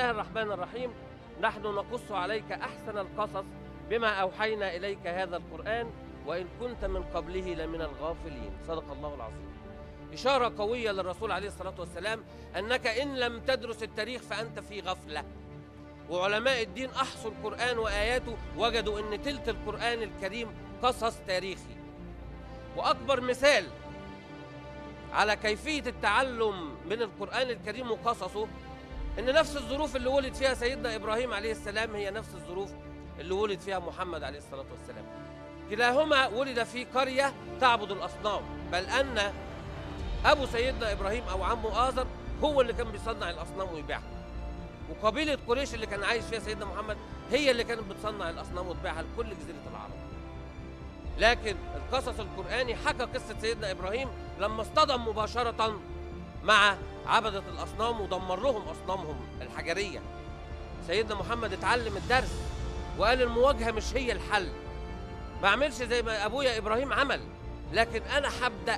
الله الرحمن الرحيم نحن نقص عليك أحسن القصص بما أوحينا إليك هذا القرآن وإن كنت من قبله لمن الغافلين صدق الله العظيم إشارة قوية للرسول عليه الصلاة والسلام أنك إن لم تدرس التاريخ فأنت في غفلة وعلماء الدين أحصوا القرآن وآياته وجدوا أن تلت القرآن الكريم قصص تاريخي وأكبر مثال على كيفية التعلم من القرآن الكريم وقصصه إن نفس الظروف اللي ولد فيها سيدنا إبراهيم عليه السلام هي نفس الظروف اللي ولد فيها محمد عليه الصلاة والسلام كلاهما ولد في قرية تعبد الأصنام بل أن أبو سيدنا إبراهيم أو عمه آزر هو اللي كان بيصنع الأصنام ويبيعها وقبيلة قريش اللي كان عايش فيها سيدنا محمد هي اللي كانت بتصنع الأصنام وتبيعها لكل جزيرة العرب لكن القصص القرآني حكى قصة سيدنا إبراهيم لما اصطدم مباشرة مع عبدة الأصنام ودمر لهم أصنامهم الحجرية سيدنا محمد اتعلم الدرس وقال المواجهة مش هي الحل ما اعملش زي ما أبويا إبراهيم عمل لكن أنا هبدأ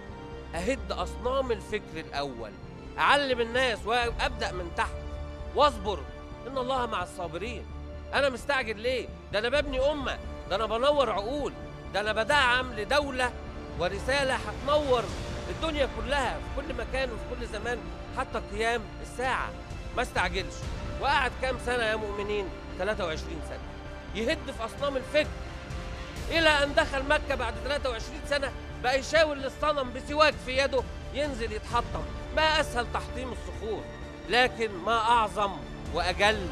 أهد أصنام الفكر الأول أعلم الناس وأبدأ من تحت واصبر إن الله مع الصابرين أنا مستعجل ليه؟ ده أنا ببني أمة ده أنا بنور عقول ده أنا بدعم لدولة ورسالة هتنور الدنيا كلها في كل مكان وفي كل زمان حتى قيام الساعة ما استعجلش وقعد كام سنة يا مؤمنين 23 سنة يهد في أصنام الفكر إلى أن دخل مكة بعد 23 سنة بقى يشاور للصنم بسواك في يده ينزل يتحطم ما أسهل تحطيم الصخور لكن ما أعظم وأجل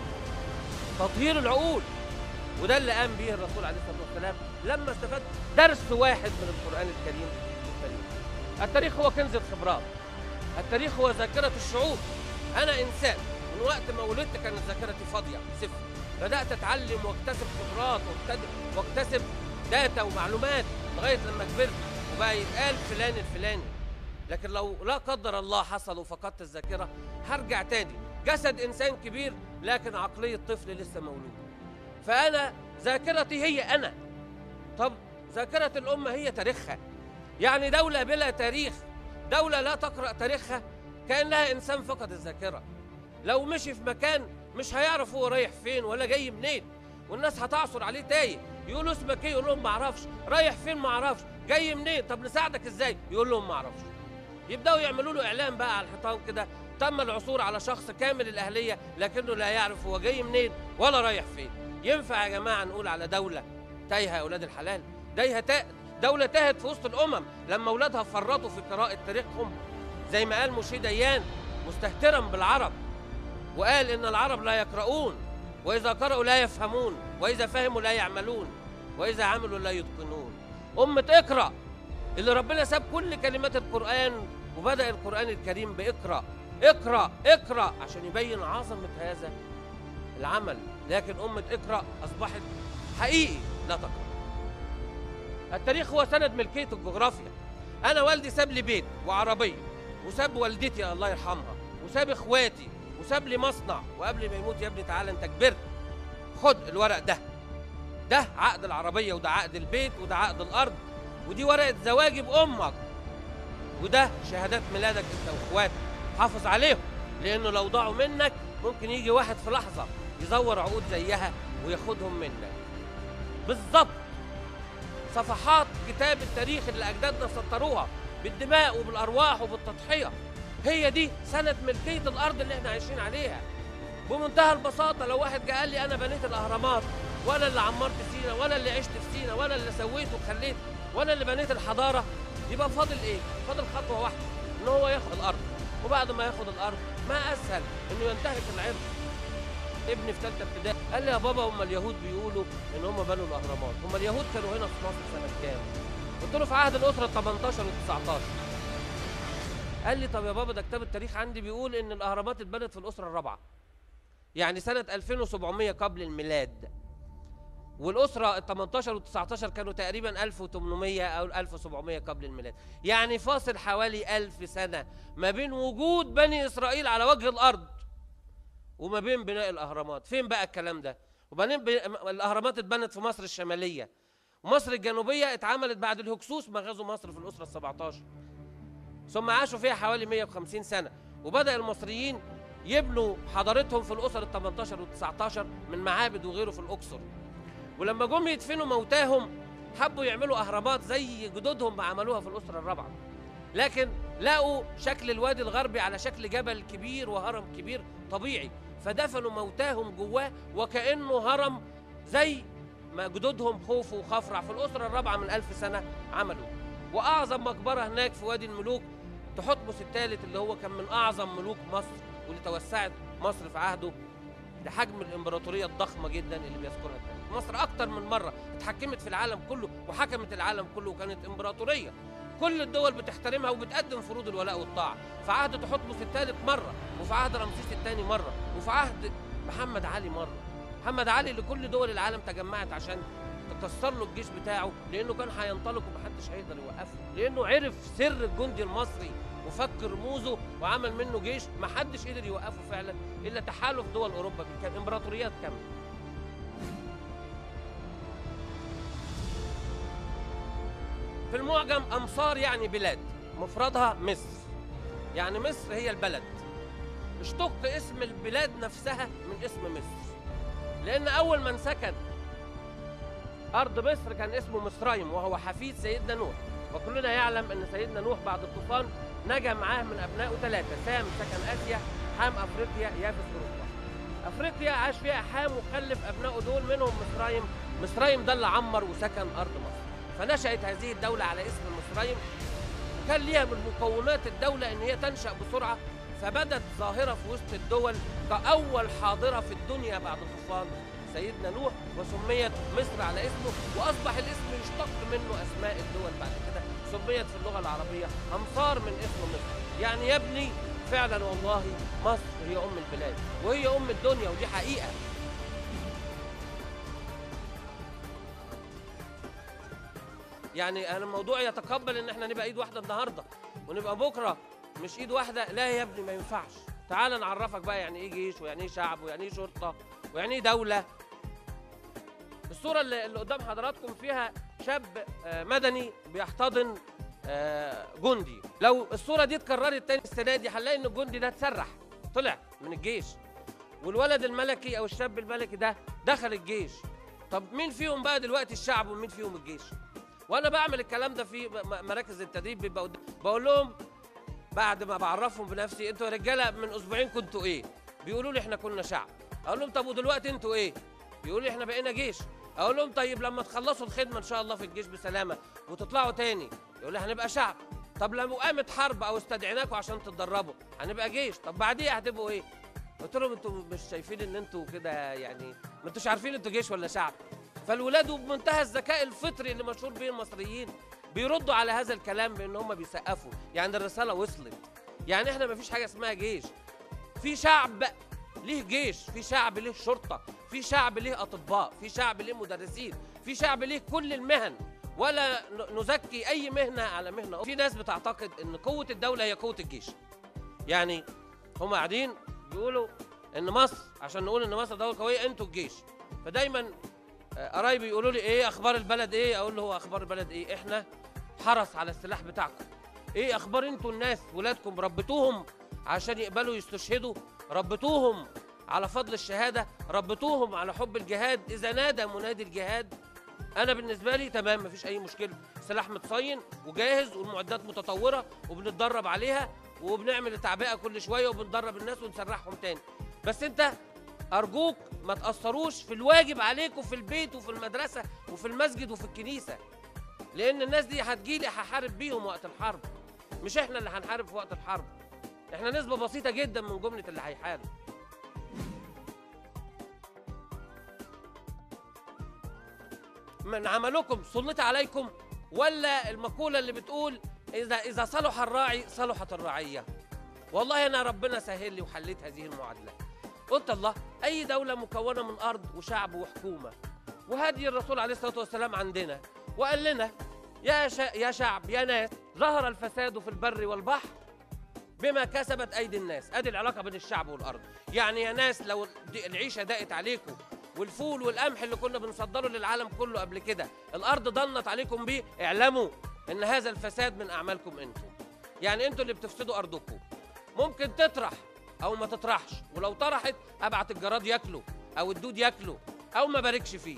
تطهير العقول وده اللي قام به الرسول عليه الصلاة والسلام لما استفاد درس واحد من القرآن الكريم التاريخ التاريخ هو كنز الخبرات التاريخ هو ذاكرة الشعوب أنا إنسان من وقت ما ولدت كانت ذاكرتي فاضية صفر بدأت أتعلم واكتسب خبرات واكتد- واكتسب داتا ومعلومات لغاية لما كبرت وبقى يتقال فلان الفلاني لكن لو لا قدر الله حصل وفقدت الذاكرة هرجع تاني جسد إنسان كبير لكن عقلية طفل لسه مولود فأنا ذاكرتي هي أنا طب ذاكرة الأمة هي تاريخها يعني دولة بلا تاريخ دولة لا تقرأ تاريخها كأنها إنسان فقد الذاكرة لو مشي في مكان مش هيعرف هو رايح فين ولا جاي منين والناس هتعصر عليه تايه يقولوا اسمك ايه يقول لهم ما اعرفش رايح فين ما اعرفش جاي منين طب نساعدك ازاي يقول لهم ما اعرفش يبداوا يعملوا له اعلان بقى على الحيطان كده تم العثور على شخص كامل الاهليه لكنه لا يعرف هو جاي منين ولا رايح فين ينفع يا جماعه نقول على دوله تايهه يا اولاد الحلال تايهه تا... دوله تاهت في وسط الامم لما اولادها فرطوا في قراءه تاريخهم زي ما قال مشي ديان مستهترا بالعرب وقال ان العرب لا يقرؤون واذا قرأوا لا يفهمون واذا فهموا لا يعملون واذا عملوا لا يتقنون امه اقرأ اللي ربنا ساب كل كلمات القرآن وبدأ القرآن الكريم بإقرأ اقرأ اقرأ عشان يبين عظمة هذا العمل لكن أمة اقرأ أصبحت حقيقي لا تقرأ التاريخ هو سند ملكية الجغرافيا أنا والدي ساب لي بيت وعربية وساب والدتي الله يرحمها وساب إخواتي وساب لي مصنع وقبل ما يموت يا ابني تعالى أنت كبرت خد الورق ده ده عقد العربية وده عقد البيت وده عقد الأرض ودي ورقة زواجي بأمك وده شهادات ميلادك أنت وإخواتك حافظ عليهم لأنه لو ضاعوا منك ممكن يجي واحد في لحظة يزور عقود زيها وياخدهم منك بالظبط صفحات كتاب التاريخ اللي أجدادنا سطروها بالدماء وبالأرواح وبالتضحية هي دي سنة ملكية الأرض اللي احنا عايشين عليها بمنتهى البساطة لو واحد جه قال لي أنا بنيت الأهرامات وأنا اللي عمرت سينا وأنا اللي عشت في سينا وأنا اللي سويت وخليت وأنا اللي بنيت الحضارة يبقى فاضل إيه؟ فاضل خطوة واحدة إن هو ياخد الأرض وبعد ما ياخد الأرض ما أسهل إنه ينتهك العرض ابني في ثالثة ابتدائي قال لي يا بابا هم اليهود بيقولوا إن هم بنوا الأهرامات هم اليهود كانوا هنا في مصر سنة كام؟ قلت له في عهد الأسرة ال 18 وال 19 قال لي طب يا بابا ده كتاب التاريخ عندي بيقول إن الأهرامات اتبنت في الأسرة الرابعة يعني سنة 2700 قبل الميلاد والأسرة ال 18 وال 19 كانوا تقريبا 1800 أو 1700 قبل الميلاد يعني فاصل حوالي 1000 سنة ما بين وجود بني إسرائيل على وجه الأرض وما بين بناء الأهرامات فين بقى الكلام ده وبعدين ب- الأهرامات اتبنت في مصر الشمالية ومصر الجنوبية اتعملت بعد الهكسوس ما غزوا مصر في الأسرة ال 17 ثم عاشوا فيها حوالي 150 سنة وبدأ المصريين يبنوا حضارتهم في الاسر ال 18 وال 19 من معابد وغيره في الاقصر ولما جم يدفنوا موتاهم حبوا يعملوا اهرامات زي جدودهم ما عملوها في الاسره الرابعه لكن لقوا شكل الوادي الغربي على شكل جبل كبير وهرم كبير طبيعي فدفنوا موتاهم جواه وكانه هرم زي ما جدودهم خوف وخفرع في الاسره الرابعه من ألف سنه عملوا واعظم مقبره هناك في وادي الملوك تحتمس الثالث اللي هو كان من اعظم ملوك مصر واللي توسعت مصر في عهده لحجم الامبراطوريه الضخمه جدا اللي بيذكرها التاريخ مصر اكتر من مره اتحكمت في العالم كله وحكمت العالم كله وكانت امبراطوريه كل الدول بتحترمها وبتقدم فروض الولاء والطاعه في عهد تحتمس الثالث مره وفي عهد رمسيس الثاني مره وفي عهد محمد علي مره محمد علي اللي كل دول العالم تجمعت عشان تكسر له الجيش بتاعه لانه كان هينطلق ومحدش هيقدر يوقفه لانه عرف سر الجندي المصري وفك رموزه وعمل منه جيش محدش قدر يوقفه فعلا الا تحالف دول اوروبا كان امبراطوريات كامله في المعجم امصار يعني بلاد مفردها مصر يعني مصر هي البلد اشتق اسم البلاد نفسها من اسم مصر لان اول من سكن ارض مصر كان اسمه مصريم وهو حفيد سيدنا نوح وكلنا يعلم ان سيدنا نوح بعد الطوفان نجا معاه من ابنائه ثلاثه سام سكن اسيا حام افريقيا يافس اوروبا افريقيا عاش فيها حام وخلف ابنائه دول منهم مصريم مصريم ده اللي عمر وسكن ارض مصر فنشأت هذه الدولة على اسم مصريم وكان ليها من مقومات الدولة إن هي تنشأ بسرعة فبدت ظاهرة في وسط الدول كأول حاضرة في الدنيا بعد طوفان سيدنا نوح وسميت مصر على اسمه وأصبح الاسم يشتق منه أسماء الدول بعد كده سميت في اللغة العربية أمصار من اسم مصر يعني يا ابني فعلا والله مصر هي أم البلاد وهي أم الدنيا ودي حقيقة يعني انا الموضوع يتقبل ان احنا نبقى ايد واحده النهارده ونبقى بكره مش ايد واحده لا يا ابني ما ينفعش تعال نعرفك بقى يعني ايه جيش ويعني ايه شعب ويعني ايه شرطه ويعني ايه دوله الصوره اللي, اللي قدام حضراتكم فيها شاب آه، مدني بيحتضن آه، جندي لو الصوره دي اتكررت تاني السنه دي هنلاقي ان الجندي ده اتسرح طلع من الجيش والولد الملكي او الشاب الملكي ده دخل الجيش طب مين فيهم بقى دلوقتي الشعب ومين فيهم الجيش وانا بعمل الكلام ده في م- مراكز التدريب بيبقى قدام- بقول لهم بعد ما بعرفهم بنفسي انتوا يا رجاله من اسبوعين كنتوا ايه بيقولوا لي احنا كنا شعب اقول لهم طب ودلوقتي انتوا ايه بيقولوا لي احنا بقينا جيش اقول لهم طيب لما تخلصوا الخدمه ان شاء الله في الجيش بسلامه وتطلعوا تاني يقول لي هنبقى شعب طب لو قامت حرب او استدعيناكم عشان تتدربوا هنبقى جيش طب بعديها هتبقوا ايه قلت لهم انتوا مش شايفين ان انتوا كده يعني ما انتوش عارفين انتوا جيش ولا شعب فالولاد بمنتهى الذكاء الفطري اللي مشهور به المصريين بيردوا على هذا الكلام بان هم بيسقفوا يعني الرساله وصلت يعني احنا ما فيش حاجه اسمها جيش في شعب ليه جيش في شعب ليه شرطه في شعب ليه اطباء في شعب ليه مدرسين في شعب ليه كل المهن ولا ن- نزكي اي مهنه على مهنه أخرى. في ناس بتعتقد ان قوه الدوله هي قوه الجيش يعني هم قاعدين بيقولوا ان مصر عشان نقول ان مصر دوله قويه انتوا الجيش فدايما آه، قرايبي يقولوا لي ايه اخبار البلد ايه اقول له هو اخبار البلد ايه احنا حرس على السلاح بتاعكم ايه اخبار انتوا الناس ولادكم ربيتوهم عشان يقبلوا يستشهدوا ربيتوهم على فضل الشهاده ربيتوهم على حب الجهاد اذا نادى منادي الجهاد انا بالنسبه لي تمام مفيش اي مشكله سلاح متصين وجاهز والمعدات متطوره وبنتدرب عليها وبنعمل تعبئه كل شويه وبندرب الناس ونسرحهم تاني بس انت ارجوك ما تاثروش في الواجب عليكم في البيت وفي المدرسه وفي المسجد وفي الكنيسه لان الناس دي هتجيلي هحارب بيهم وقت الحرب مش احنا اللي هنحارب في وقت الحرب احنا نسبه بسيطه جدا من جمله اللي هيحارب من عملكم سلط عليكم ولا المقوله اللي بتقول اذا اذا صلح الراعي صلحت الرعيه والله انا ربنا سهل لي وحليت هذه المعادله قلت الله اي دوله مكونه من ارض وشعب وحكومه وهدي الرسول عليه الصلاه والسلام عندنا وقال لنا يا شا يا شعب يا ناس ظهر الفساد في البر والبحر بما كسبت ايدي الناس ادي العلاقه بين الشعب والارض يعني يا ناس لو دي- العيشه ضاقت عليكم والفول والقمح اللي كنا بنصدره للعالم كله قبل كده الارض ضنت عليكم بيه اعلموا ان هذا الفساد من اعمالكم انتم يعني انتوا اللي بتفسدوا ارضكم ممكن تطرح او ما تطرحش ولو طرحت ابعت الجراد ياكله او الدود ياكله او ما باركش فيه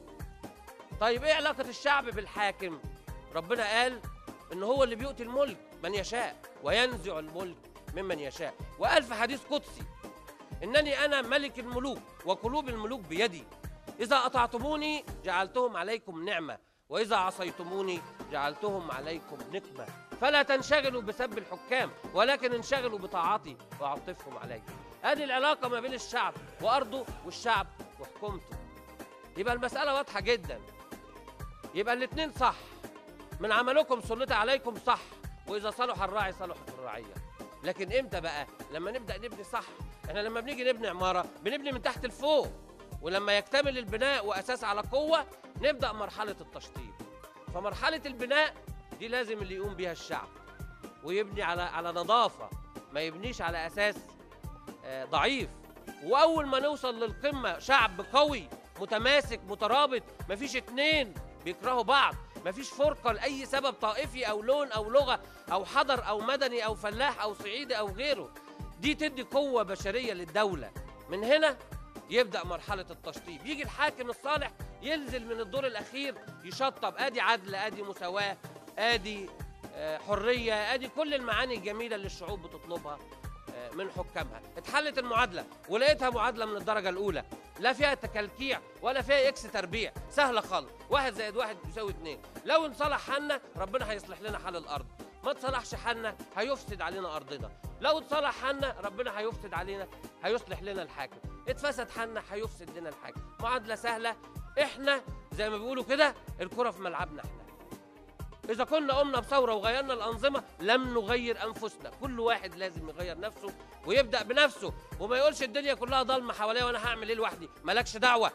طيب ايه علاقه الشعب بالحاكم ربنا قال ان هو اللي بيؤتي الملك من يشاء وينزع الملك ممن يشاء وقال في حديث قدسي انني انا ملك الملوك وقلوب الملوك بيدي اذا اطعتموني جعلتهم عليكم نعمه واذا عصيتموني جعلتهم عليكم نقمه فلا تنشغلوا بسب الحكام ولكن انشغلوا بطاعتي واعطفهم علي هذه العلاقه ما بين الشعب وارضه والشعب وحكومته يبقى المساله واضحه جدا يبقى الاثنين صح من عملكم سلط عليكم صح واذا صلح الراعي صلحت الرعيه لكن امتى بقى لما نبدا نبني صح احنا لما بنيجي نبني عماره بنبني من تحت لفوق ولما يكتمل البناء واساس على قوه نبدا مرحله التشطيب فمرحله البناء دي لازم اللي يقوم بيها الشعب ويبني على على نظافه ما يبنيش على اساس آه، ضعيف واول ما نوصل للقمه شعب قوي متماسك مترابط مفيش اتنين بيكرهوا بعض مفيش فرقه لاي سبب طائفي او لون او لغه او حضر او مدني او فلاح او صعيدي او غيره دي تدي قوه بشريه للدوله من هنا يبدا مرحله التشطيب يجي الحاكم الصالح ينزل من الدور الاخير يشطب ادي عدل ادي مساواه ادي آه، حريه ادي كل المعاني الجميله اللي الشعوب بتطلبها آه، من حكامها اتحلت المعادله ولقيتها معادله من الدرجه الاولى لا فيها تكلكيع ولا فيها اكس تربيع سهله خالص واحد زائد واحد يساوي اتنين لو انصلح حالنا ربنا هيصلح لنا حال الارض ما تصلحش حالنا هيفسد علينا ارضنا لو اتصلح حالنا ربنا هيفسد علينا هيصلح لنا الحاكم اتفسد حالنا هيفسد لنا الحاكم معادله سهله احنا زي ما بيقولوا كده الكره في ملعبنا احنا إذا كنا قمنا بثورة وغيرنا الأنظمة لم نغير أنفسنا، كل واحد لازم يغير نفسه ويبدأ بنفسه وما يقولش الدنيا كلها ضلمة حواليا وأنا هعمل إيه لوحدي، مالكش دعوة.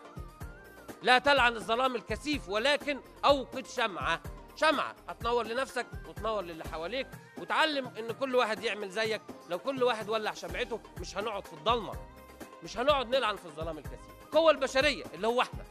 لا تلعن الظلام الكثيف ولكن أوقد شمعة، شمعة هتنور لنفسك وتنور للي حواليك وتعلم إن كل واحد يعمل زيك، لو كل واحد ولع شمعته مش هنقعد في الضلمة. مش هنقعد نلعن في الظلام الكثيف. القوة البشرية اللي هو إحنا.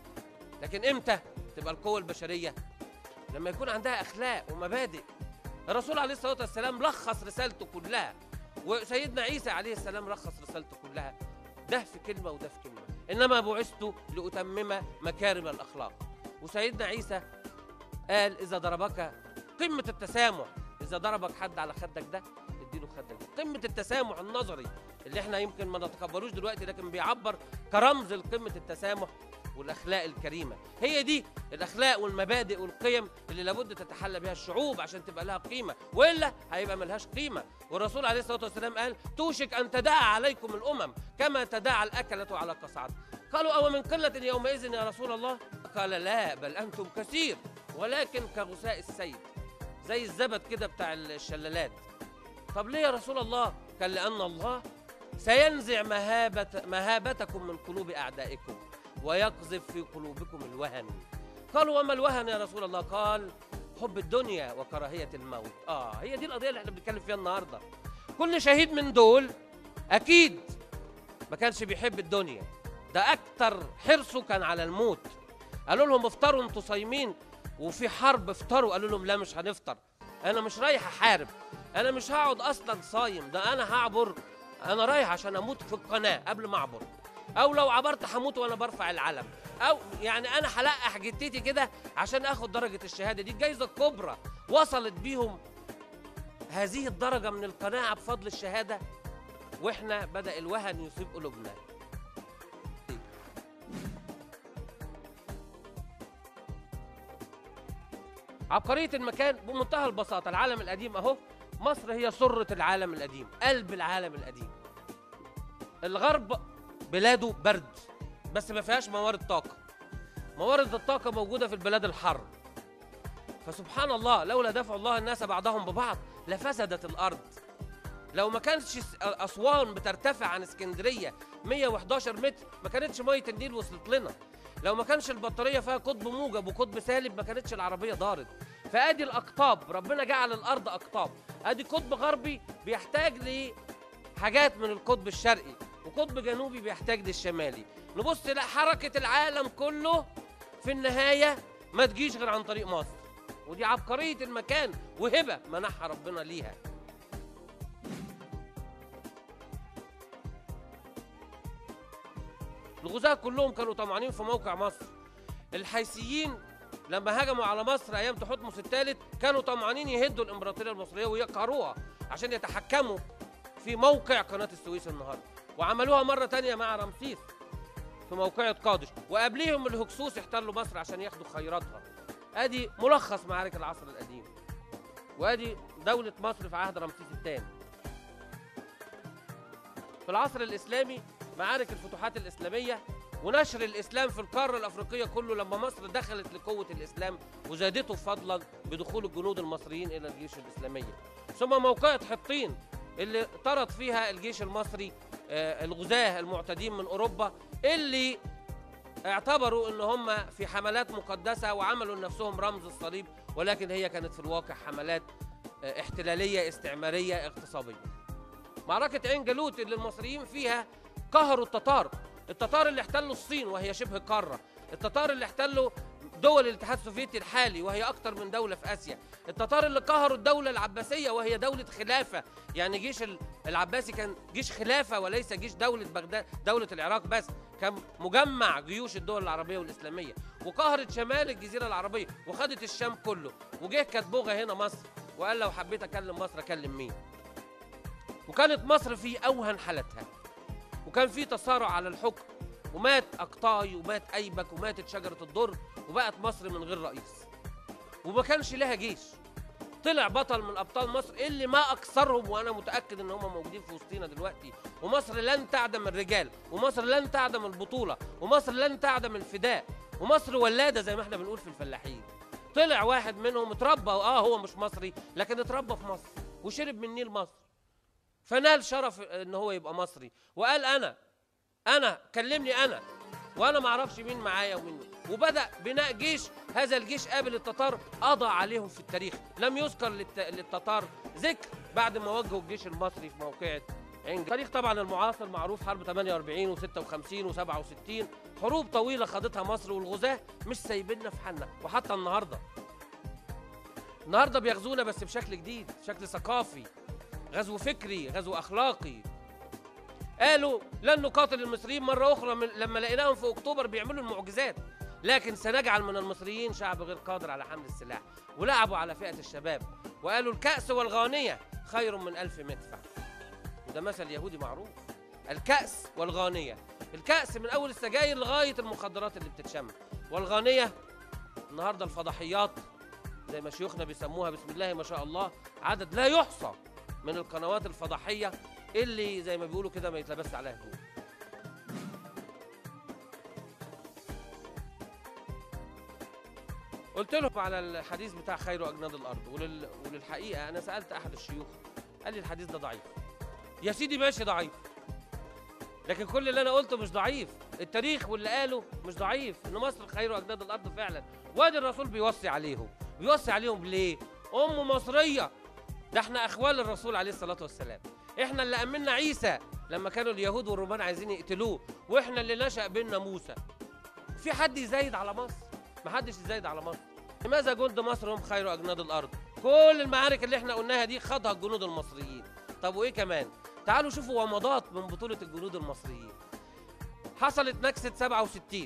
لكن إمتى تبقى القوة البشرية لما يكون عندها اخلاق ومبادئ الرسول عليه الصلاه والسلام لخص رسالته كلها وسيدنا عيسى عليه السلام لخص رسالته كلها ده في كلمه وده في كلمه انما بعثت لاتمم مكارم الاخلاق وسيدنا عيسى قال اذا ضربك قمه التسامح اذا ضربك حد على خدك ده اديله خدك ده قمه التسامح النظري اللي احنا يمكن ما نتقبلوش دلوقتي لكن بيعبر كرمز لقمه التسامح والاخلاق الكريمه هي دي الاخلاق والمبادئ والقيم اللي لابد تتحلى بها الشعوب عشان تبقى لها قيمه والا هيبقى ملهاش قيمه والرسول عليه الصلاه والسلام قال توشك ان تداعى عليكم الامم كما تداعى الاكله على قصعد قالوا او من قله يومئذ يا رسول الله قال لا بل انتم كثير ولكن كغثاء السيل زي الزبد كده بتاع الشلالات طب ليه يا رسول الله قال لان الله سينزع مهابة مهابتكم من قلوب اعدائكم ويقذف في قلوبكم الوهن قالوا وما الوهن يا رسول الله قال حب الدنيا وكراهية الموت آه هي دي القضية اللي احنا بنتكلم فيها النهاردة كل شهيد من دول أكيد ما كانش بيحب الدنيا ده أكتر حرصه كان على الموت قالوا لهم افطروا انتوا صايمين وفي حرب افطروا قالوا لهم لا مش هنفطر أنا مش رايح أحارب أنا مش هقعد أصلا صايم ده أنا هعبر أنا رايح عشان أموت في القناة قبل ما أعبر او لو عبرت هموت وانا برفع العلم او يعني انا هلقح جتتي كده عشان اخد درجه الشهاده دي الجايزه الكبرى وصلت بيهم هذه الدرجه من القناعه بفضل الشهاده واحنا بدا الوهن يصيب قلوبنا عبقريه المكان بمنتهى البساطه العالم القديم اهو مصر هي سره العالم القديم قلب العالم القديم الغرب بلاده برد بس ما فيهاش موارد طاقة موارد الطاقة موجودة في البلاد الحر فسبحان الله لولا دفع الله الناس بعضهم ببعض لفسدت الأرض لو ما كانتش أسوان بترتفع عن اسكندرية 111 متر ما كانتش مية النيل وصلت لنا لو ما كانش البطارية فيها قطب موجب وقطب سالب ما كانتش العربية دارت فادي الاقطاب ربنا جعل الارض اقطاب ادي قطب غربي بيحتاج لحاجات من القطب الشرقي وقطب جنوبي بيحتاج للشمالي نبص لا حركة العالم كله في النهاية ما تجيش غير عن طريق مصر ودي عبقرية المكان وهبة منحها ربنا ليها الغزاة كلهم كانوا طمعانين في موقع مصر الحيثيين لما هجموا على مصر ايام تحتمس الثالث كانوا طمعانين يهدوا الامبراطوريه المصريه ويقهروها عشان يتحكموا في موقع قناه السويس النهارده وعملوها مره تانية مع رمسيس في موقعة قادش وقبليهم الهكسوس احتلوا مصر عشان ياخدوا خيراتها ادي ملخص معارك العصر القديم وادي دولة مصر في عهد رمسيس الثاني في العصر الإسلامي معارك الفتوحات الإسلامية ونشر الإسلام في القارة الأفريقية كله لما مصر دخلت لقوة الإسلام وزادته فضلا بدخول الجنود المصريين إلى الجيش الإسلامية ثم موقعة حطين اللي طرد فيها الجيش المصري آه، الغزاة المعتدين من أوروبا اللي اعتبروا ان هم في حملات مقدسه وعملوا لنفسهم رمز الصليب ولكن هي كانت في الواقع حملات آه، احتلاليه استعماريه اغتصابيه. معركه عين جالوت اللي المصريين فيها قهروا التتار، التتار اللي احتلوا الصين وهي شبه قاره، التتار اللي احتلوا دول الاتحاد السوفيتي الحالي وهي اكثر من دوله في اسيا، التتار اللي قهروا الدوله العباسيه وهي دوله خلافه، يعني جيش ال- العباسي كان جيش خلافه وليس جيش دوله بغداد دوله العراق بس، كان مجمع جيوش الدول العربيه والاسلاميه وقهرت شمال الجزيره العربيه وخدت الشام كله وجه كاتبوغا هنا مصر وقال لو حبيت اكلم مصر اكلم مين وكانت مصر في اوهن حالتها وكان في تصارع على الحكم ومات اقطاي ومات ايبك وماتت شجره الدر وبقت مصر من غير رئيس وما كانش لها جيش طلع بطل من ابطال مصر اللي ما اكثرهم وانا متاكد ان هم موجودين في وسطينا دلوقتي ومصر لن تعدم الرجال ومصر لن تعدم البطوله ومصر لن تعدم الفداء ومصر ولاده زي ما احنا بنقول في الفلاحين طلع واحد منهم اتربى اه هو مش مصري لكن اتربى في مصر وشرب من نيل مصر فنال شرف ان هو يبقى مصري وقال انا انا كلمني انا وانا ما اعرفش مين معايا ومين وبدا بناء جيش هذا الجيش قابل التتار قضى عليهم في التاريخ لم يذكر للت... للتتار ذكر بعد ما وجهوا الجيش المصري في موقعة عين التاريخ طبعا المعاصر معروف حرب 48 و56 و67 حروب طويله خاضتها مصر والغزاه مش سايبيننا في حالنا وحتى النهارده النهارده بيغزونا بس بشكل جديد بشكل ثقافي غزو فكري غزو اخلاقي قالوا لن نقاتل المصريين مرة أخرى من لما لقيناهم في أكتوبر بيعملوا المعجزات لكن سنجعل من المصريين شعب غير قادر على حمل السلاح ولعبوا على فئة الشباب وقالوا الكأس والغانية خير من ألف مدفع وده مثل يهودي معروف الكأس والغانية الكأس من أول السجاير لغاية المخدرات اللي بتتشم والغانية النهاردة الفضحيات زي ما شيوخنا بيسموها بسم الله ما شاء الله عدد لا يحصى من القنوات الفضحية اللي زي ما بيقولوا كده ما يتلبس عليها هدوم قلت لهم على الحديث بتاع خير اجناد الارض ولل... وللحقيقه انا سالت احد الشيوخ قال لي الحديث ده ضعيف يا سيدي ماشي ضعيف لكن كل اللي انا قلته مش ضعيف التاريخ واللي قاله مش ضعيف ان مصر خير اجناد الارض فعلا وادي الرسول بيوصي عليهم بيوصي عليهم ليه ام مصريه ده احنا اخوال الرسول عليه الصلاه والسلام احنا اللي امنا عيسى لما كانوا اليهود والرومان عايزين يقتلوه واحنا اللي نشا بينا موسى في حد يزايد على مصر ما حدش يزايد على مصر لماذا جند مصر هم خير اجناد الارض كل المعارك اللي احنا قلناها دي خاضها الجنود المصريين طب وايه كمان تعالوا شوفوا ومضات من بطوله الجنود المصريين حصلت نكسه 67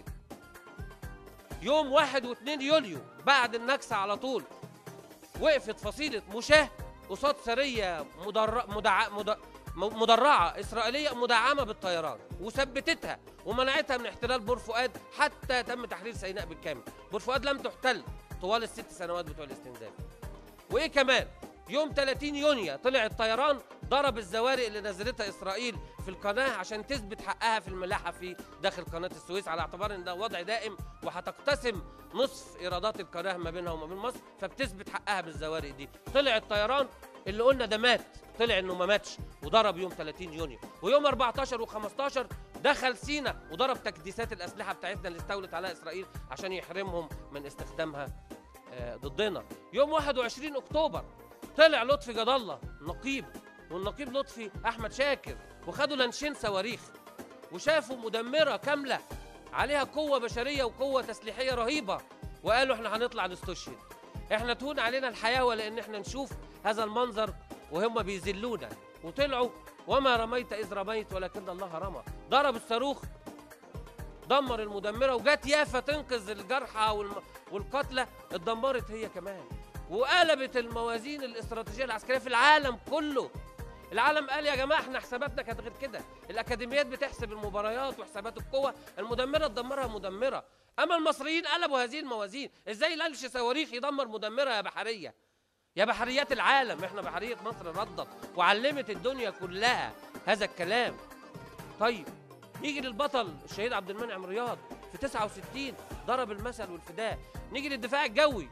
يوم 1 و2 يوليو بعد النكسه على طول وقفت فصيله مشاه قصاد سريه مدر... مدع... مد... مدرعه اسرائيليه مدعمه بالطيران وثبتتها ومنعتها من احتلال بور فؤاد حتى تم تحرير سيناء بالكامل بور فؤاد لم تحتل طوال الست سنوات بتوع الاستنزاف وايه كمان يوم 30 يونيو طلع الطيران ضرب الزوارق اللي نزلتها اسرائيل في القناه عشان تثبت حقها في الملاحه في داخل قناه السويس على اعتبار ان ده وضع دائم وهتقتسم نصف ايرادات القناه ما بينها وما بين مصر فبتثبت حقها بالزوارق دي طلع الطيران اللي قلنا ده مات طلع انه ما ماتش وضرب يوم 30 يونيو ويوم 14 و15 دخل سينا وضرب تكديسات الاسلحه بتاعتنا اللي استولت عليها اسرائيل عشان يحرمهم من استخدامها آه، ضدنا يوم 21 اكتوبر طلع لطفي جد الله نقيب والنقيب لطفي احمد شاكر وخدوا لانشين صواريخ وشافوا مدمره كامله عليها قوه بشريه وقوه تسليحيه رهيبه وقالوا احنا هنطلع نستشهد احنا تهون علينا الحياه ولا ان احنا نشوف هذا المنظر وهم بيذلونا وطلعوا وما رميت اذ رميت ولكن الله رمى ضرب الصاروخ دمر المدمره وجات يافا تنقذ الجرحى والم... والقتلى اتدمرت هي كمان وقلبت الموازين الاستراتيجيه العسكريه في العالم كله العالم قال يا جماعه احنا حساباتنا كانت غير كده الاكاديميات بتحسب المباريات وحسابات القوه المدمره تدمرها مدمره اما المصريين قلبوا هذه الموازين ازاي لانش صواريخ يدمر مدمره يا بحريه يا بحريات العالم احنا بحريه مصر ردت وعلمت الدنيا كلها هذا الكلام طيب نيجي للبطل الشهيد عبد المنعم رياض في 69 ضرب المثل والفداء نيجي للدفاع الجوي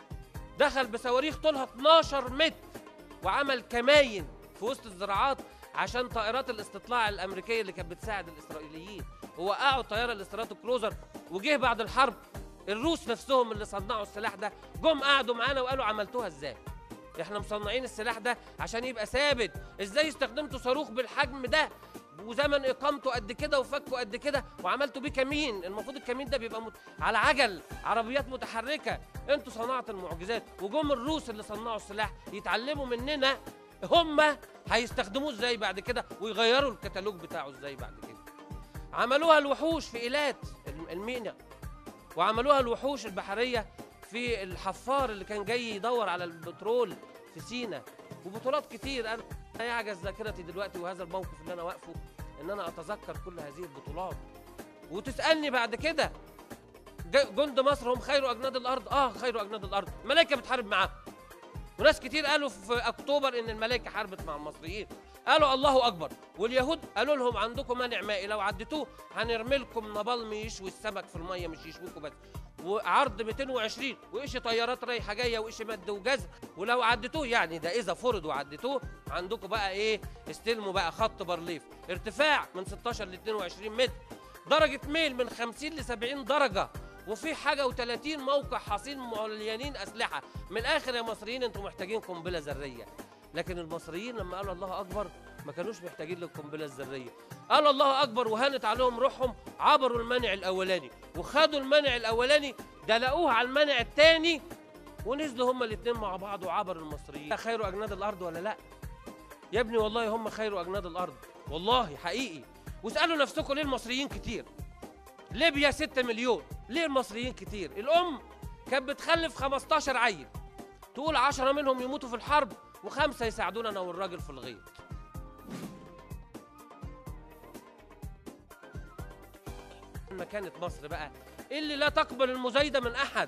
دخل بصواريخ طولها 12 متر وعمل كماين في وسط الزراعات عشان طائرات الاستطلاع الامريكيه اللي كانت بتساعد الاسرائيليين ووقعوا الطياره الاستراتو كروزر وجه بعد الحرب الروس نفسهم اللي صنعوا السلاح ده جم قعدوا معانا وقالوا عملتوها ازاي احنا مصنعين السلاح ده عشان يبقى ثابت ازاي استخدمتوا صاروخ بالحجم ده وزمن اقامته قد كده وفكه قد كده وعملتوا بيه كمين المفروض الكمين ده بيبقى مت... على عجل عربيات متحركه انتوا صنعت المعجزات وجم الروس اللي صنعوا السلاح يتعلموا مننا هم هيستخدموه ازاي بعد كده ويغيروا الكتالوج بتاعه ازاي بعد كده عملوها الوحوش في ايلات المينا وعملوها الوحوش البحريه في الحفار اللي كان جاي يدور على البترول في سينا وبطولات كتير انا يعجز ذاكرتي دلوقتي وهذا الموقف اللي انا واقفه ان انا اتذكر كل هذه البطولات وتسالني بعد كده ج- جند مصر هم خير اجناد الارض اه خير اجناد الارض الملائكه بتحارب معاهم وناس كتير قالوا في اكتوبر ان الملائكه حاربت مع المصريين قالوا الله اكبر واليهود قالوا لهم عندكم مانع مائي لو عديتوه هنرمي لكم نبالم يشوي السمك في الميه مش يشويكم بس وعرض 220 وإشي طيارات رايحه جايه وإشي مد وجزر ولو عديتوه يعني ده اذا فرض وعديتوه عندكم بقى ايه استلموا بقى خط بارليف ارتفاع من 16 ل 22 متر درجه ميل من 50 ل 70 درجه وفي حاجه و30 موقع حصين مليانين اسلحه من الاخر يا مصريين انتم محتاجين قنبله ذريه لكن المصريين لما قالوا الله اكبر ما كانوش محتاجين للقنبله الذريه قالوا الله اكبر وهانت عليهم روحهم عبروا المانع الاولاني وخدوا المانع الاولاني دلقوه على المانع الثاني ونزلوا هما الاثنين مع بعض وعبروا المصريين خير اجناد الارض ولا لا يا ابني والله هم خير اجناد الارض والله حقيقي واسالوا نفسكم ليه المصريين كتير ليبيا 6 مليون ليه المصريين كتير الام كانت بتخلف 15 عيل تقول 10 منهم يموتوا في الحرب وخمسه يساعدونا انا والراجل في الغيط مكانة مصر بقى اللي لا تقبل المزايدة من أحد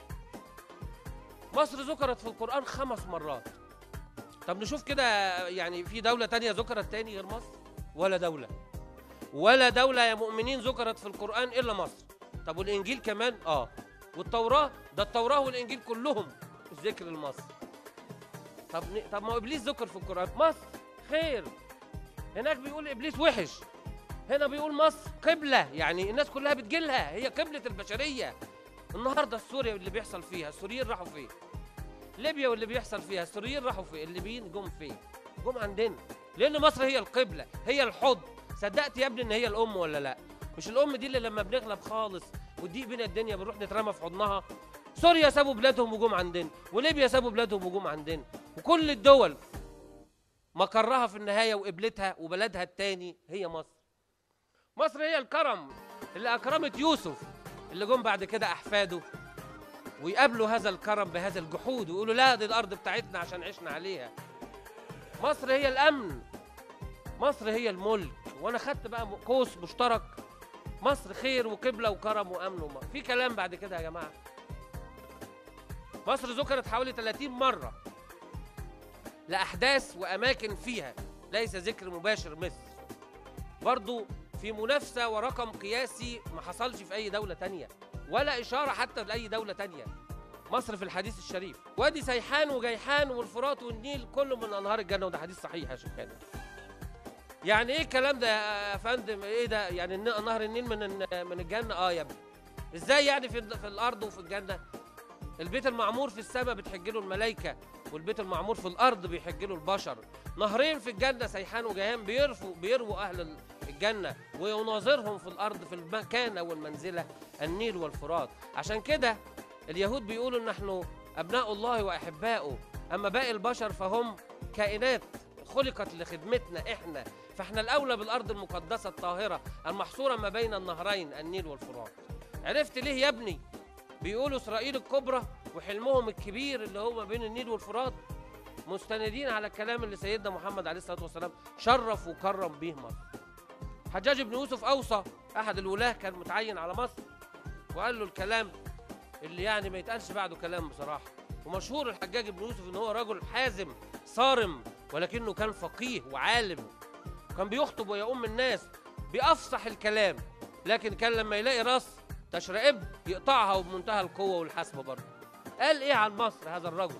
مصر ذكرت في القرآن خمس مرات طب نشوف كده يعني في دولة تانية ذكرت تاني غير مصر ولا دولة ولا دولة يا مؤمنين ذكرت في القرآن إلا مصر طب والإنجيل كمان آه والتوراة ده التوراة والإنجيل كلهم ذكر لمصر طب ن... طب ما هو إبليس ذكر في القرآن مصر خير هناك بيقول إبليس وحش هنا بيقول مصر قبلة يعني الناس كلها بتجيلها هي قبلة البشرية النهاردة سوريا اللي بيحصل فيها السوريين راحوا فين ليبيا واللي بيحصل فيها السوريين راحوا فين الليبيين جم فين جم عندنا لأن مصر هي القبلة هي الحضن صدقت يا ابني ان هي الام ولا لا مش الام دي اللي لما بنغلب خالص وتضيق بينا الدنيا بنروح نترمى في حضنها سوريا سابوا بلادهم وجم عندنا وليبيا سابوا بلادهم وجم عندنا وكل الدول مقرها في النهاية وقبلتها وبلدها التاني هي مصر مصر هي الكرم اللي أكرمت يوسف اللي جم بعد كده أحفاده ويقابلوا هذا الكرم بهذا الجحود ويقولوا لا دي الأرض بتاعتنا عشان عشنا عليها مصر هي الأمن مصر هي الملك وأنا خدت بقى قوس مشترك مصر خير وقبلة وكرم وأمن وم... في كلام بعد كده يا جماعة مصر ذكرت حوالي 30 مرة لأحداث وأماكن فيها ليس ذكر مباشر مصر برضو في منافسة ورقم قياسي ما حصلش في أي دولة تانية ولا إشارة حتى لأي دولة تانية مصر في الحديث الشريف وادي سيحان وجيحان والفرات والنيل كله من أنهار الجنة وده حديث صحيح يا شيخ يعني ايه الكلام ده يا فندم ايه ده يعني الن- نهر النيل من الن- من الجنة اه يا ابني ازاي يعني في, ال- في الأرض وفي الجنة البيت المعمور في السماء بتحج له الملائكة والبيت المعمور في الأرض بيحج له البشر نهرين في الجنة سيحان وجيهان بيرفوا بيرووا أهل ال- الجنة ويناظرهم في الأرض في المكانة والمنزلة النيل والفرات عشان كده اليهود بيقولوا نحن أبناء الله وأحباؤه أما باقي البشر فهم كائنات خلقت لخدمتنا إحنا فاحنا الاولى بالارض المقدسه الطاهره المحصوره ما بين النهرين النيل والفرات عرفت ليه يا ابني بيقولوا اسرائيل الكبرى وحلمهم الكبير اللي هو ما بين النيل والفرات مستندين على الكلام اللي سيدنا محمد عليه الصلاه والسلام شرف وكرم به مصر حجاج بن يوسف اوصى احد الولاه كان متعين على مصر وقال له الكلام اللي يعني ما يتقالش بعده كلام بصراحه ومشهور الحجاج بن يوسف ان هو رجل حازم صارم ولكنه كان فقيه وعالم كان بيخطب ويؤم الناس بافصح الكلام لكن كان لما يلاقي راس تشرئب يقطعها وبمنتهى القوه والحسم برضه قال ايه عن مصر هذا الرجل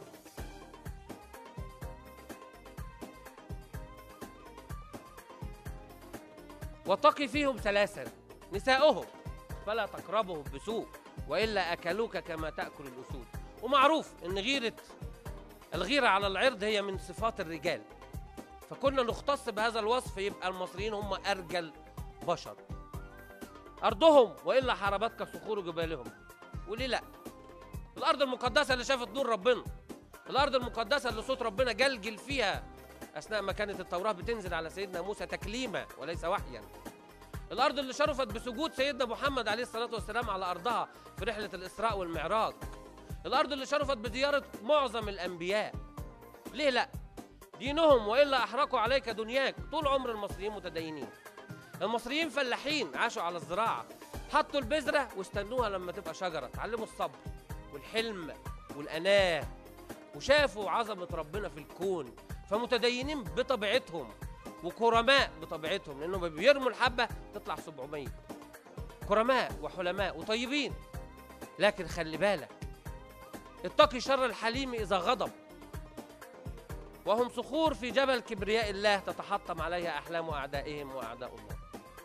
وتقي فيهم ثلاثا نساؤهم فلا تقربهم بسوء والا اكلوك كما تاكل الاسود ومعروف ان غيره الغيره على العرض هي من صفات الرجال فكنا نختص بهذا الوصف يبقى المصريين هم ارجل بشر ارضهم والا حاربتك صخور جبالهم وليه لا الارض المقدسه اللي شافت نور ربنا الارض المقدسه اللي صوت ربنا جلجل فيها اثناء ما كانت التوراه بتنزل على سيدنا موسى تكليما وليس وحيا الارض اللي شرفت بسجود سيدنا محمد عليه الصلاه والسلام على ارضها في رحله الاسراء والمعراج الارض اللي شرفت بزياره معظم الانبياء ليه لا دينهم والا احرقوا عليك دنياك طول عمر المصريين متدينين المصريين فلاحين عاشوا على الزراعه حطوا البذره واستنوها لما تبقى شجره اتعلموا الصبر والحلم والاناه وشافوا عظمه ربنا في الكون فمتدينين بطبيعتهم وكرماء بطبيعتهم لانهم بيرموا الحبه تطلع 700 كرماء وحلماء وطيبين لكن خلي بالك اتقي شر الحليم اذا غضب وهم صخور في جبل كبرياء الله تتحطم عليها احلام اعدائهم واعداء الله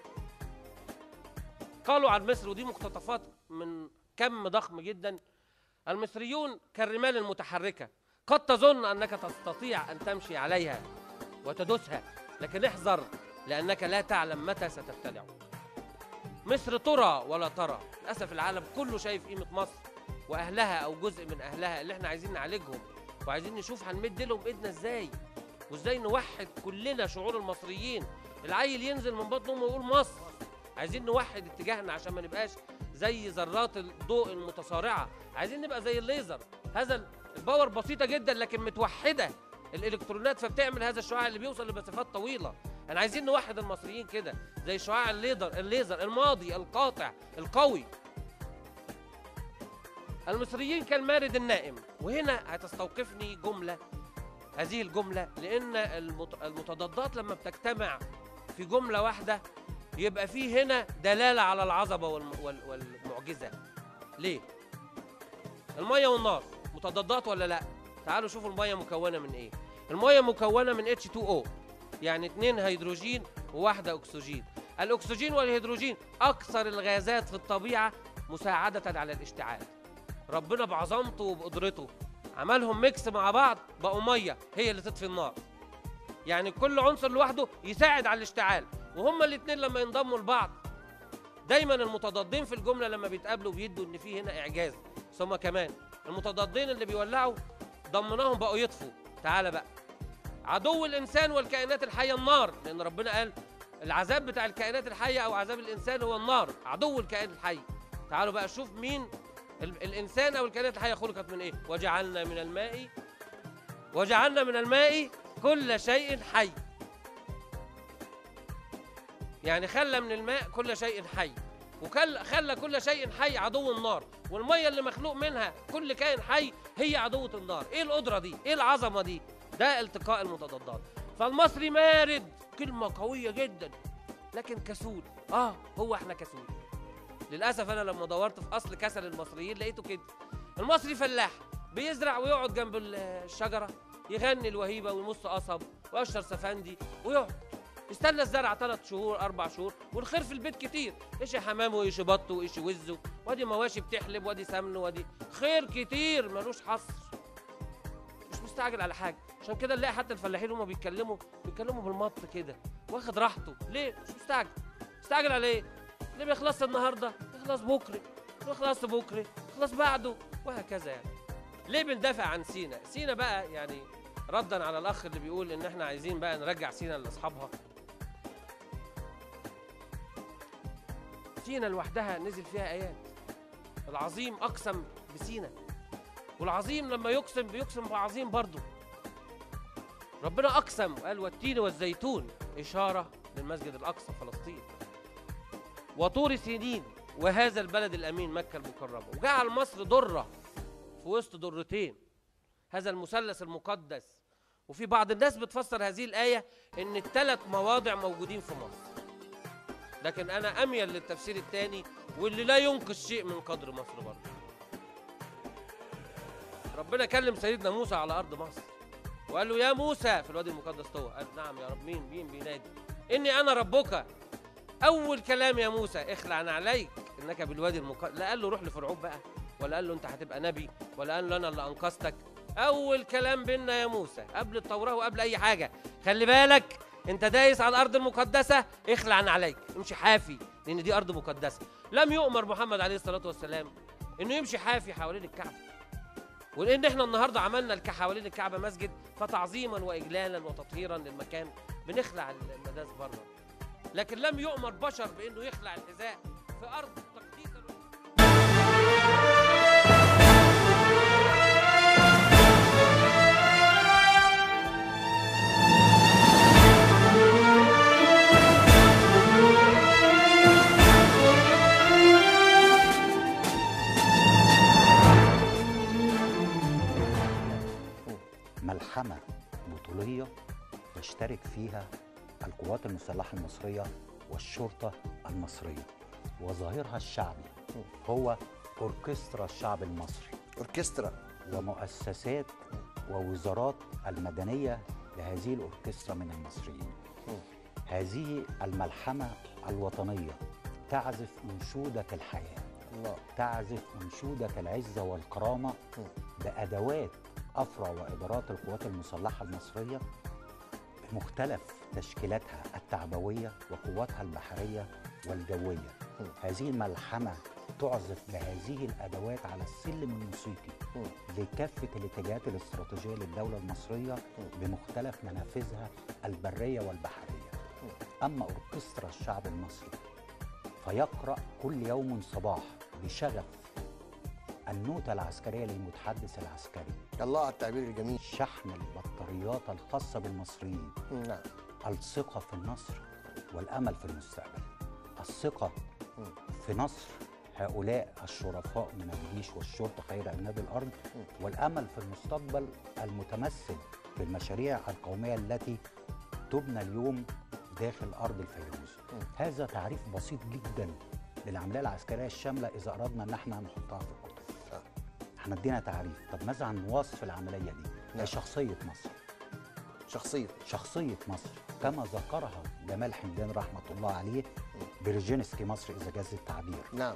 قالوا عن مصر ودي مقتطفات من كم ضخم جدا المصريون كالرمال المتحركه قد تظن انك تستطيع ان تمشي عليها وتدوسها لكن احذر لانك لا تعلم متى ستبتلع مصر ترى ولا ترى للاسف العالم كله شايف قيمه مصر واهلها او جزء من اهلها اللي احنا عايزين نعالجهم وعايزين نشوف هنمد لهم ايدنا ازاي وازاي نوحد كلنا شعور المصريين العيل ينزل من بطن امه ويقول مصر عايزين نوحد اتجاهنا عشان ما نبقاش زي ذرات الضوء المتصارعه عايزين نبقى زي الليزر هذا الباور بسيطه جدا لكن متوحده الالكترونات فبتعمل هذا الشعاع اللي بيوصل لمسافات طويله احنا عايزين نوحد المصريين كده زي شعاع الليزر الليزر الماضي القاطع القوي المصريين كالمارد النائم وهنا هتستوقفني جمله هذه الجمله لان المت- المتضادات لما بتجتمع في جمله واحده يبقى في هنا دلاله على العظمه والم- وال- والمعجزه ليه الميه والنار متضادات ولا لا تعالوا شوفوا الميه مكونه من ايه الميه مكونه من H2O يعني اتنين هيدروجين وواحده اكسجين الاكسجين والهيدروجين اكثر الغازات في الطبيعه مساعده على الاشتعال ربنا بعظمته وبقدرته عملهم ميكس مع بعض بقوا ميه هي اللي تطفي النار يعني كل عنصر لوحده يساعد على الاشتعال وهما الاثنين لما ينضموا لبعض دايما المتضادين في الجمله لما بيتقابلوا بيدوا ان في هنا اعجاز ثم كمان المتضادين اللي بيولعوا ضمناهم بقوا يطفوا تعالى بقى عدو الانسان والكائنات الحيه النار لان ربنا قال العذاب بتاع الكائنات الحيه او عذاب الانسان هو النار عدو الكائن الحي تعالوا بقى شوف مين ال- الانسان او الكائنات الحيه خلقت من ايه وجعلنا من الماء وجعلنا من الماء كل شيء حي يعني خلى من الماء كل شيء حي وخلى خلى كل شيء حي عدو النار والميه اللي مخلوق منها كل كائن حي هي عدوة النار ايه القدرة دي ايه العظمة دي ده التقاء المتضادات فالمصري مارد كلمة قوية جدا لكن كسول اه هو احنا كسول للاسف انا لما دورت في اصل كسل المصريين لقيته كده المصري فلاح بيزرع ويقعد جنب ال- الشجره يغني الوهيبه ويمص قصب ويقشر سفندي ويقعد يستنى الزرع ثلاث شهور اربع شهور والخير في البيت كتير ايش حمام وايش بط وايش وزه وادي مواشي بتحلب وادي سمن وادي خير كتير ملوش حصر مش مستعجل على حاجه عشان كده نلاقي حتى الفلاحين هما بيتكلموا بيتكلموا بالمط كده واخد راحته ليه مش مستعجل مستعجل على ايه اللي بيخلص النهارده يخلص بكره يخلص بكره يخلص بعده وهكذا يعني ليه بندافع عن سينا سينا بقى يعني ردا على الاخ اللي بيقول ان احنا عايزين بقى نرجع سينا لاصحابها سينا لوحدها نزل فيها ايات العظيم اقسم بسينا والعظيم لما يقسم بيقسم بعظيم برضه ربنا اقسم وقال والتين والزيتون اشاره للمسجد الاقصى فلسطين وطور سينين وهذا البلد الامين مكه المكرمه وجعل مصر دره في وسط درتين هذا المثلث المقدس وفي بعض الناس بتفسر هذه الايه ان الثلاث مواضع موجودين في مصر لكن انا اميل للتفسير الثاني واللي لا ينقص شيء من قدر مصر برضه ربنا كلم سيدنا موسى على ارض مصر وقال له يا موسى في الوادي المقدس طوى قال نعم يا رب مين مين بينادي اني انا ربك اول كلام يا موسى اخلع عليك انك بالوادي المقدس لا قال له روح لفرعون بقى ولا قال له انت هتبقى نبي ولا قال له انا اللي انقذتك اول كلام بينا يا موسى قبل التوراه وقبل اي حاجه خلي بالك انت دايس على الارض المقدسه اخلع عليك امشي حافي لان دي ارض مقدسه لم يؤمر محمد عليه الصلاه والسلام انه يمشي حافي حوالين الكعبه ولان احنا النهارده عملنا الك- حوالين الكعبه مسجد فتعظيما واجلالا وتطهيرا للمكان بنخلع المداس بره لكن لم يؤمر بشر بانه يخلع الحذاء في ارض تقديسا ملحمة بطولية يشترك فيها القوات المسلحة المصرية والشرطة المصرية وظاهرها الشعبي هو أوركسترا الشعب المصري اوركسترا ومؤسسات ووزارات المدنية لهذه الأوركسترا من المصريين هذه الملحمة الوطنية تعزف أنشودة الحياة الله تعزف أنشودة العزة والكرامة بأدوات أفرع وإدارات القوات المسلحة المصرية بمختلف تشكيلاتها التعبوية وقواتها البحرية والجوية هذه الملحمة تعزف بهذه الأدوات على السلم الموسيقي لكافة الاتجاهات الاستراتيجية للدولة المصرية بمختلف منافذها البرية والبحرية أما أوركسترا الشعب المصري فيقرأ كل يوم صباح بشغف النوتة العسكرية للمتحدث العسكري الله على التعبير الجميل شحن البطاريات الخاصة بالمصريين نعم الثقة في النصر والأمل في المستقبل الثقة في نصر هؤلاء الشرفاء من الجيش والشرطة خير أبناء الأرض والأمل في المستقبل المتمثل في المشاريع القومية التي تبنى اليوم داخل أرض الفيروز هذا تعريف بسيط جدا للعملية العسكرية الشاملة إذا أردنا أن احنا نحطها في الكتب آه. احنا ادينا تعريف طب ماذا عن وصف العملية دي؟ هي نعم. شخصية مصر شخصية شخصية مصر كما ذكرها جمال حمدان رحمة الله عليه برجينسكي مصر إذا جاز التعبير نعم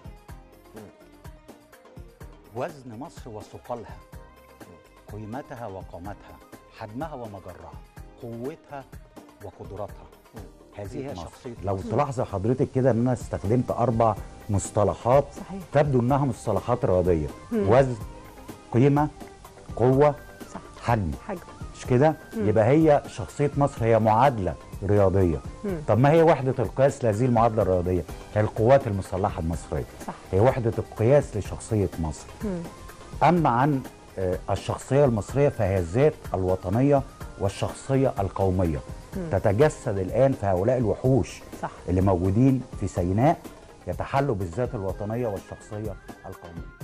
وزن مصر وثقلها قيمتها وقامتها حجمها ومجرها قوتها وقدراتها هذه هي شخصية لو مصر. تلاحظ حضرتك كده ان انا استخدمت اربع مصطلحات صحيح. تبدو انها مصطلحات رياضيه وزن قيمه قوه صح حجم حاجة مش كده يبقى هي شخصيه مصر هي معادله رياضيه طب ما هي وحده القياس لهذه المعادله الرياضيه هي القوات المسلحه المصريه صح. هي وحده القياس لشخصيه مصر اما عن آه، الشخصيه المصريه فهي الذات الوطنيه والشخصيه القوميه تتجسد الان في هؤلاء الوحوش صح. اللي موجودين في سيناء يتحلوا بالذات الوطنيه والشخصيه القوميه